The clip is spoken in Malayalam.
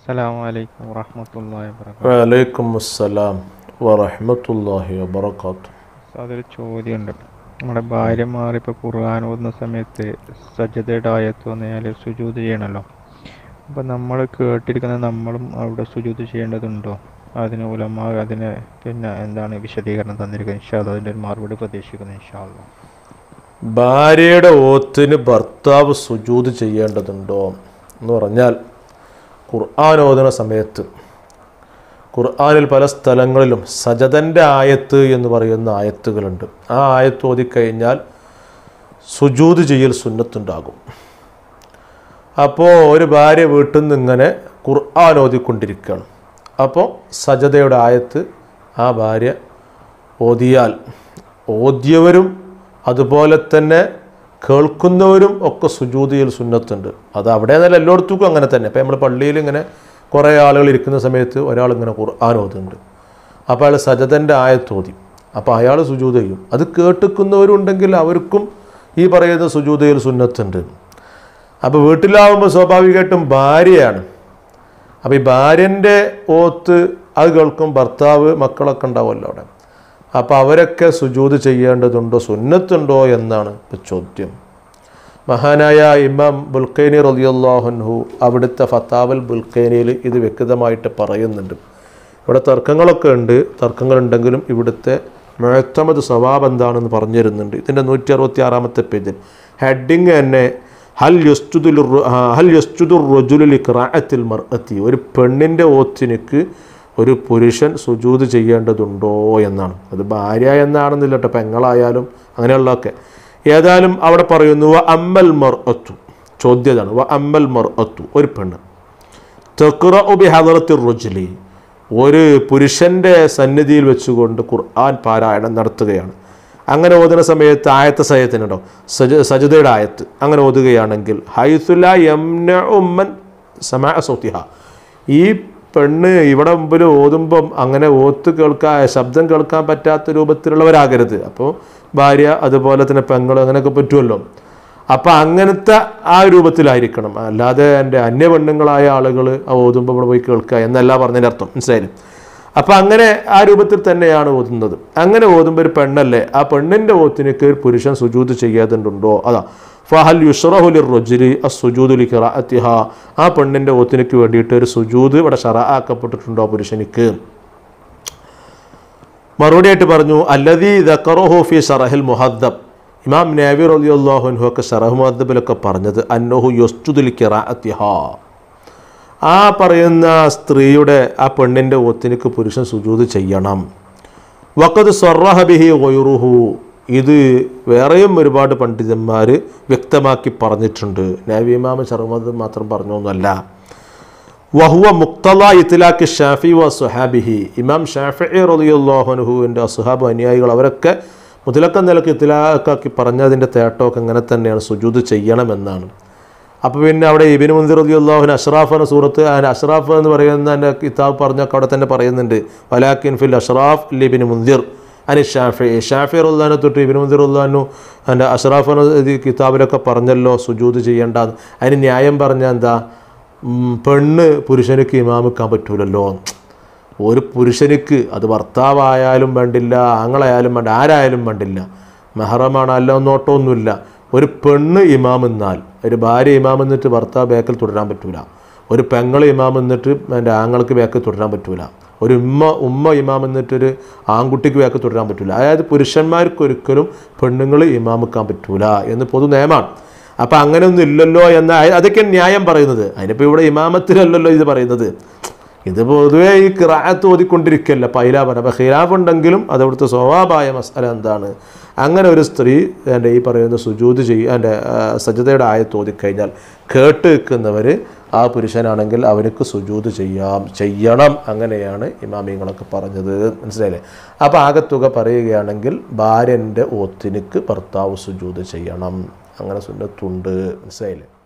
അസ്സലാമു അലൈക്കും വറഹ്മത്തുള്ളാഹി വബറകാതുഹു വലൈക്കും അസ്സലാം വറഹ്മത്തുള്ളാഹി വബറകാത്തു അതൊരു ചോദ്യമുണ്ട് നമ്മുടെ ഭാര്യമാർ ഇപ്പോൾ ഖുർആൻ ഓതുന്ന സമയത്ത് സജ്ജതയുടെ ആയത്ത് വന്നാൽ സുജൂത് ചെയ്യണമല്ലോ അപ്പം നമ്മൾ കേട്ടിരിക്കുന്ന നമ്മളും അവിടെ സുജൂത് ചെയ്യേണ്ടതുണ്ടോ അതിന് ഉലമ അതിന് പിന്നെ എന്താണ് വിശദീകരണം തന്നിരിക്കുന്നത് ഇൻഷാല്ല അതിൻ്റെ ഒരു മറുപടി പ്രതീക്ഷിക്കുന്നു ഇൻഷാല്ല ഭാര്യയുടെ ഓത്തിന് ഭർത്താവ് സുജൂത് ചെയ്യേണ്ടതുണ്ടോ എന്ന് പറഞ്ഞാൽ ഖുർആൻ ഓതുന്ന സമയത്ത് ഖുർആനിൽ പല സ്ഥലങ്ങളിലും സജതൻ്റെ ആയത്ത് എന്ന് പറയുന്ന ആയത്തുകളുണ്ട് ആ ആയത്ത് ഓതിക്കഴിഞ്ഞാൽ സുജൂത് ചെയ്യൽ സുന്നത്തുണ്ടാകും അപ്പോൾ ഒരു ഭാര്യ വീട്ടിൽ നിന്ന് ഇങ്ങനെ ഖുർആൻ ഓതിക്കൊണ്ടിരിക്കുകയാണ് അപ്പോൾ സജതയുടെ ആയത്ത് ആ ഭാര്യ ഓതിയാൽ ഓതിയവരും അതുപോലെ തന്നെ കേൾക്കുന്നവരും ഒക്കെ സുജൂതിയിൽ സുന്നത്തുണ്ട് അത് അവിടെ നിന്നല്ല എല്ലായിടത്തും അങ്ങനെ തന്നെ ഇപ്പം നമ്മൾ പള്ളിയിൽ ഇങ്ങനെ കുറേ ആളുകൾ ഇരിക്കുന്ന സമയത്ത് ഒരാൾ ഇങ്ങനെ ഖുർആൻ ഓതുന്നുണ്ട് അപ്പോൾ അയാൾ സജതൻ്റെ ആയത്ത് ഓതി അപ്പോൾ അയാൾ സുജൂത് ചെയ്യും അത് കേട്ടിക്കുന്നവരുണ്ടെങ്കിൽ അവർക്കും ഈ പറയുന്ന സുജൂതയിൽ സുന്നത്തുണ്ട് അപ്പോൾ വീട്ടിലാവുമ്പോൾ സ്വാഭാവികമായിട്ടും ഭാര്യയാണ് അപ്പോൾ ഈ ഭാര്യൻ്റെ ഓത്ത് അത് കേൾക്കും ഭർത്താവ് മക്കളൊക്കെ ഉണ്ടാവുമല്ലോ അവിടെ അപ്പോൾ അവരൊക്കെ സുജൂത് ചെയ്യേണ്ടതുണ്ടോ സുന്നത്തുണ്ടോ എന്നാണ് ഇപ്പോൾ ചോദ്യം മഹാനായ ഇമാം ബുൽഖൈനി റലിയുല്ലാഹുൻഹു അവിടുത്തെ ഫത്താവൽ ബുൽഖൈനിയിൽ ഇത് വ്യക്തമായിട്ട് പറയുന്നുണ്ട് ഇവിടെ തർക്കങ്ങളൊക്കെ ഉണ്ട് തർക്കങ്ങളുണ്ടെങ്കിലും ഇവിടുത്തെ മുഴത്തമത് സ്വഭാവം എന്താണെന്ന് പറഞ്ഞു തരുന്നുണ്ട് ഇതിൻ്റെ നൂറ്റി അറുപത്തി ആറാമത്തെ പേജിൽ ഹെഡിങ് തന്നെ ഹൽ യസ്തുദുൽ റു- ആ, ഹൽ യസ്തുദുർ റജുലുൽ ഇഖ്റാഅത്തിൽ മർഅത്തി ഒരു പെണ്ണിൻ്റെ ഓത്തിനിക്ക് ഒരു പുരുഷൻ സുജൂത് ചെയ്യേണ്ടതുണ്ടോ എന്നാണ് അത് ഭാര്യ എന്നാണെന്നില്ല കേട്ടോ പെങ്ങളായാലും അങ്ങനെയുള്ളതൊക്കെ ഏതായാലും അവിടെ പറയുന്നു വ അമ്മൽ മർ അത്തു ചോദ്യതാണ് വ അമ്മൽ മർ അത്തു ഒരു പെണ്ണ് തെക്കുറ ഉബി ഹദറത്തി റുജ്ലി ഒരു പുരുഷൻ്റെ സന്നിധിയിൽ വെച്ചുകൊണ്ട് ഖുർആൻ പാരായണം നടത്തുകയാണ് അങ്ങനെ ഓതുന്ന സമയത്ത് ആയത്ത സയത്തിനുണ്ടോ സജ സജതയുടെ ആയത്ത് അങ്ങനെ ഓതുകയാണെങ്കിൽ ഹൈസുല യംന ഉമ്മൻ സമാ സൗത്തിഹ ഈ പെണ്ണ് ഇവിടെ മുമ്പിൽ ഓതുമ്പം അങ്ങനെ ഓത്ത് കേൾക്കാൻ ശബ്ദം കേൾക്കാൻ പറ്റാത്ത രൂപത്തിലുള്ളവരാകരുത് അപ്പോൾ ഭാര്യ അതുപോലെ തന്നെ പെങ്ങൾ അങ്ങനെയൊക്കെ പറ്റുമല്ലോ അപ്പം അങ്ങനത്തെ ആ രൂപത്തിലായിരിക്കണം അല്ലാതെ എൻ്റെ അന്യ പെണ്ണുങ്ങളായ ആളുകൾ ഓതുമ്പോൾ ഇവിടെ പോയി കേൾക്കുക എന്നല്ല പറഞ്ഞതിൻ്റെ അർത്ഥം മനസ്സിലായാലും അപ്പം അങ്ങനെ ആ രൂപത്തിൽ തന്നെയാണ് ഓതുന്നത് അങ്ങനെ ഓതുമ്പോൾ ഒരു പെണ്ണല്ലേ ആ പെണ്ണിൻ്റെ ഓത്തിനൊക്കെ ഒരു പുരുഷൻ സുജൂത് ചെയ്യാതുണ്ടോ അതാ ഫഹൽ യുഷ്റഹുലി റൊജിലി അ സുജൂദുലി ഖിറാഅത്തിഹ ആ പെണ്ണിൻ്റെ ഓത്തിനക്ക് വേണ്ടിയിട്ട് ഒരു സുജൂദ് ഇവിടെ ഷറ ആക്കപ്പെട്ടിട്ടുണ്ടോ പുരുഷനിക്ക് മറുപടിയായിട്ട് പറഞ്ഞു അല്ലദീ ദക്കറഹു ഫി ഷറഹിൽ മുഹദ്ദബ് ഇമാം നാവി റളിയല്ലാഹു ഒക്കെ ഷറഹ് മുഹദ്ദബിലൊക്കെ പറഞ്ഞത് അന്നഹു യസ്തുദുൽ ഖിറാഅത്തിഹ ആ പറയുന്ന സ്ത്രീയുടെ ആ പെണ്ണിൻ്റെ ഒത്തിനിക്ക് പുരുഷൻ സുജൂത് ചെയ്യണം വക്കത് സ്വർറഹബിഹി ഒയുറുഹു ഇത് വേറെയും ഒരുപാട് പണ്ഡിതന്മാർ വ്യക്തമാക്കി പറഞ്ഞിട്ടുണ്ട് നാവിമാമ ചർമ്മത് മാത്രം പറഞ്ഞൊന്നുമല്ല വഹുവ മുക്തല ഇത്തിലാക്കി ഷാഫി വ സുഹാബിഹി ഇമാം ഷാഫി റളിയല്ലാഹുനുഹുവിൻ്റെ അസുഹാബ് അനുയായികൾ അവരൊക്കെ മുതലക്ക നിലക്ക് ഇത്തിലാക്കാക്കി പറഞ്ഞതിൻ്റെ തേട്ടമൊക്കെ ഇങ്ങനെ തന്നെയാണ് സുജൂത് ചെയ്യണമെന്നാണ് അപ്പോൾ പിന്നെ അവിടെ ഇബിന് മുന്തിർ റളിയല്ലാഹുവിന് അഷ്റാഫ് എന്ന സൂറത്ത് അതിന് അഷ്റാഫ് എന്ന് പറയുന്ന എൻ്റെ കിതാബ് പറഞ്ഞൊക്കെ അവിടെ തന്നെ പറയുന്നുണ്ട് വലാക്കിൻ ഫിൽ അഷ്റാഫ് ലിബിന് മുന്തിർ അനി ഷാഫി ഷാഫി റുല്ലാനെ തൊട്ട് ഇബിന് മുന്തിർ റുല്ലാനു എൻ്റെ അഷ്റാഫ് എന്ന ഇത് കിതാബിലൊക്കെ പറഞ്ഞല്ലോ സുജൂത് ചെയ്യേണ്ട അതിന് ന്യായം പറഞ്ഞാൽ എന്താ ഉം, പെണ്ണ് പുരുഷനിക്ക് ഇമാമിക്കാൻ പറ്റൂലല്ലോ ഒരു പുരുഷനിക്ക് അത് ഭർത്താവായാലും വേണ്ടില്ല ആങ്ങളായാലും വേണ്ട ആരായാലും വേണ്ടില്ല മെഹറമാണ് അല്ല നോട്ടമൊന്നുമില്ല ഒരു പെണ്ണ് ഇമാം എന്നാൽ ഒരു ഭാര്യ ഇമാം എന്നിട്ട് ഭർത്താവ് ബേക്കിൽ തുടരാൻ പറ്റൂല ഒരു പെങ്ങൾ ഇമാം എന്നിട്ട് എൻ്റെ ആങ്ങൾക്ക് ബേക്കിൽ തുടരാൻ പറ്റൂല ഒരു ഉമ്മ ഉമ്മ ഇമാം എന്നിട്ടൊരു ആൺകുട്ടിക്ക് ബേക്കിൽ തുടരാൻ പറ്റൂല അതായത് പുരുഷന്മാർക്ക് ഒരിക്കലും പെണ്ണുങ്ങൾ ഇമാമിക്കാൻ പറ്റൂല എന്ന് പൊതു നിയമമാണ് അപ്പം അങ്ങനെയൊന്നും ഇല്ലല്ലോ എന്ന അതൊക്കെ ന്യായം പറയുന്നത് അതിനിപ്പോൾ ഇവിടെ ഇമാമത്തിലല്ലല്ലോ ഇത് പറയുന്നത് ഇത് പൊതുവേ ഈ കിറാത്ത് ഓതിക്കൊണ്ടിരിക്കല്ല പൈലാപന അപ്പം ഖിലാഫ് ഉണ്ടെങ്കിലും അത് അവിടുത്തെ സ്വഭാവമായ മസാല എന്താണ് അങ്ങനെ ഒരു സ്ത്രീ എൻ്റെ ഈ പറയുന്ന സുജൂത് ചെയ്യ എൻ്റെ സജ്ജതയുടെ ആയത്ത് ഓതിക്കഴിഞ്ഞാൽ കേട്ട് നിൽക്കുന്നവർ ആ പുരുഷനാണെങ്കിൽ അവർക്ക് സുജൂത് ചെയ്യാം ചെയ്യണം അങ്ങനെയാണ് ഇമാമിങ്ങളൊക്കെ പറഞ്ഞത് മനസ്സിലായില്ലേ അപ്പോൾ ആകത്തുക പറയുകയാണെങ്കിൽ ഭാര്യൻ്റെ ഓത്തിനിക്ക് ഭർത്താവ് സുജൂത് ചെയ്യണം അങ്ങനെ സുന്നത്തുണ്ട് മനസ്സിലായില്ലേ